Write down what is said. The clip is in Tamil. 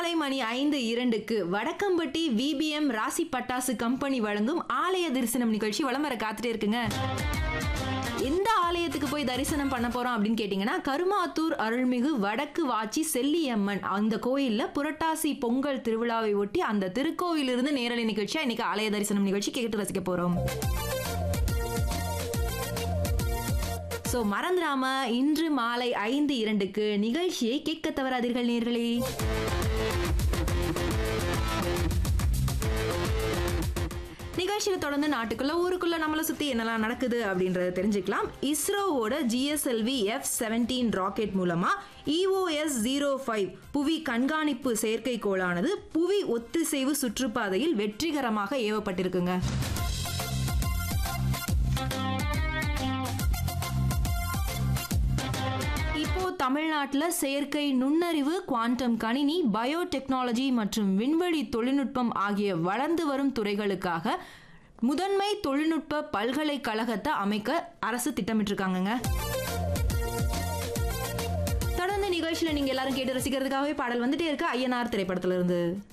மாலை மணி ஐந்து இரண்டுக்கு வடக்கம்பட்டி விபிஎம் ராசி பட்டாசு கம்பெனி வழங்கும் ஆலய தரிசனம் நிகழ்ச்சி வலம் வர காத்துட்டே இருக்குங்க எந்த ஆலயத்துக்கு போய் தரிசனம் பண்ண போறோம் அப்படின்னு கேட்டிங்கன்னா கருமாத்தூர் அருள்மிகு வடக்கு வாச்சி செல்லியம்மன் அந்த கோயில்ல புரட்டாசி பொங்கல் திருவிழாவை ஒட்டி அந்த திருக்கோவிலிருந்து நேரலை நிகழ்ச்சியா இன்னைக்கு ஆலய தரிசனம் நிகழ்ச்சி கேட்டு ரசிக்க போறோம் சோ மறந்துடாம இன்று மாலை ஐந்து இரண்டுக்கு நிகழ்ச்சியை கேட்க தவறாதீர்கள் நேர்களே நிகழ்ச்சியில தொடர்ந்து நாட்டுக்குள்ள ஊருக்குள்ள நம்மளை சுத்தி என்னெல்லாம் நடக்குது அப்படின்றத தெரிஞ்சுக்கலாம் இஸ்ரோவோட ஜிஎஸ்எல்வி எஃப் செவன்டீன் ராக்கெட் மூலமா இஓஎஸ் ஜீரோ ஃபைவ் புவி கண்காணிப்பு செயற்கைக்கோளானது புவி ஒத்திசைவு சுற்றுப்பாதையில் வெற்றிகரமாக ஏவப்பட்டிருக்குங்க இப்போ தமிழ்நாட்டில் செயற்கை நுண்ணறிவு குவாண்டம் கணினி பயோடெக்னாலஜி மற்றும் விண்வெளி தொழில்நுட்பம் ஆகிய வளர்ந்து வரும் துறைகளுக்காக முதன்மை தொழில்நுட்ப பல்கலைக்கழகத்தை அமைக்க அரசு திட்டமிட்டிருக்காங்கங்க தொடர்ந்து நிகழ்ச்சியில நீங்க எல்லாரும் கேட்டு ரசிக்கிறதுக்காகவே பாடல் வந்துட்டே இருக்கு ஐயனார் திரைப்படத்துல இருந்து